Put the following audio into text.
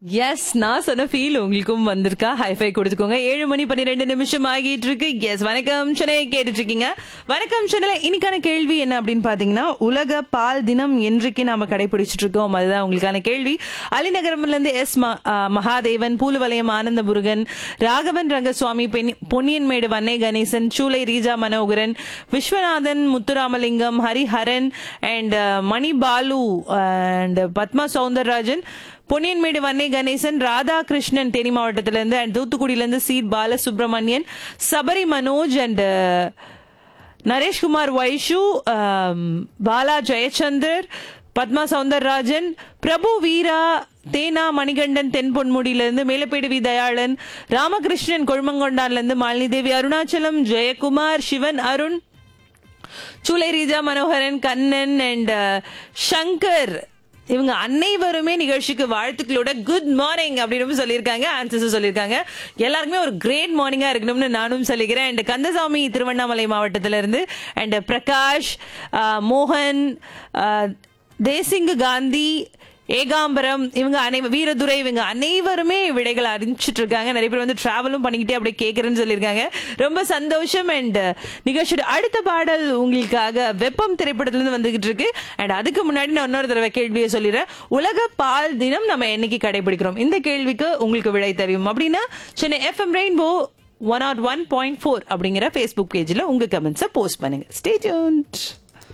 S நான் சொன்ன feel உங்களுக்கும் வந்திருக்கா ஹைஃபை கொடுத்துக்கோங்க ஏழு மணி பன்னிரெண்டு நிமிஷம் ஆகிட்டு இருக்கு எஸ் வணக்கம் சென்னை கேட்டுட்டு இருக்கீங்க வணக்கம் சென்னை இன்னைக்கான கேள்வி என்ன அப்படின்னு பாத்தீங்கன்னா உலக பால் தினம் என்றைக்கு நாம கடைபிடிச்சிட்டு இருக்கோம் அதுதான் உங்களுக்கான கேள்வி அலிநகரம்ல இருந்து எஸ் ம- ஆ, மகாதேவன் பூலுவலயம் ஆனந்த முருகன் ராகவன் ரங்கசுவாமி பெண்- பொன்னியன்மேடு வன்னை கணேசன் சூளை ரீஜா மனோகரன் விஸ்வநாதன் முத்துராமலிங்கம் ஹரிஹரன் அண்ட் மணி பாலு அண்ட் பத்மா சவுந்தரராஜன் பொன்னியன்மேடு வன்னை கணேசன் ராதாகிருஷ்ணன் தேனி மாவட்டத்துல இருந்து அண்ட் தூத்துக்குடியில இருந்து சீட் பாலசுப்ரமணியன் சபரி மனோஜ் அண்ட் நரேஷ்குமார் வைஷு ஆம், பாலா ஜெயச்சந்தர் பத்மா சவுந்தரராஜன் பிரபு வீரா தேனா மணிகண்டன் தென்பொன்முடியில இருந்து மேலப்பேடு வி தயாளன் ராமகிருஷ்ணன் கொழுமங்கொண்டான்ல இருந்து மாலினி தேவி அருணாச்சலம் ஜெயக்குமார் சிவன் அருண் சூலை ரீஜா மனோகரன் கண்ணன் அண்ட் சங்கர் இவங்க அனைவருமே நிகழ்ச்சிக்கு வாழ்த்துக்களோட குட் மார்னிங் அப்படின்னு சொல்லியிருக்காங்க ஆன்சர்ஸ் சொல்லியிருக்காங்க எல்லாருக்குமே ஒரு கிரேட் மார்னிங்கா இருக்கணும்னு நானும் சொல்லிக்கிறேன் அண்ட் கந்தசாமி திருவண்ணாமலை மாவட்டத்துல இருந்து அண்ட் பிரகாஷ் ஆஹ், மோகன் ஆஹ், தேசிங்கு காந்தி ஏகாம்பரம் இவங்க அனை வீரதுரை இவங்க அனைவருமே விடைகள் அறிஞ்சிட்டு இருக்காங்க நிறைய பேர் வந்து டிராவலும் பண்ணிக்கிட்டே அப்படியே கேட்கறேன்னு சொல்லியிருக்காங்க ரொம்ப சந்தோஷம் அண்ட் நிகழ்ச்சியோட அடுத்த பாடல் உங்களுக்காக வெப்பம் திரைப்படத்துல இருந்து வந்துகிட்டு இருக்கு அண்ட் அதுக்கு முன்னாடி நான் இன்னொரு தடவை கேள்வியை சொல்லிடுறேன் உலக பால் தினம் நம்ம என்னைக்கு கடைபிடிக்கிறோம் இந்த கேள்விக்கு உங்களுக்கு விடை தெரியும் அப்படின்னா Chennai FM rainbow one nought one point four அப்படிங்கிற ஃபேஸ்புக் பேஜில் உங்க கமெண்ட்ஸை போஸ்ட் பண்ணுங்க ஸ்டே டியூன்ட்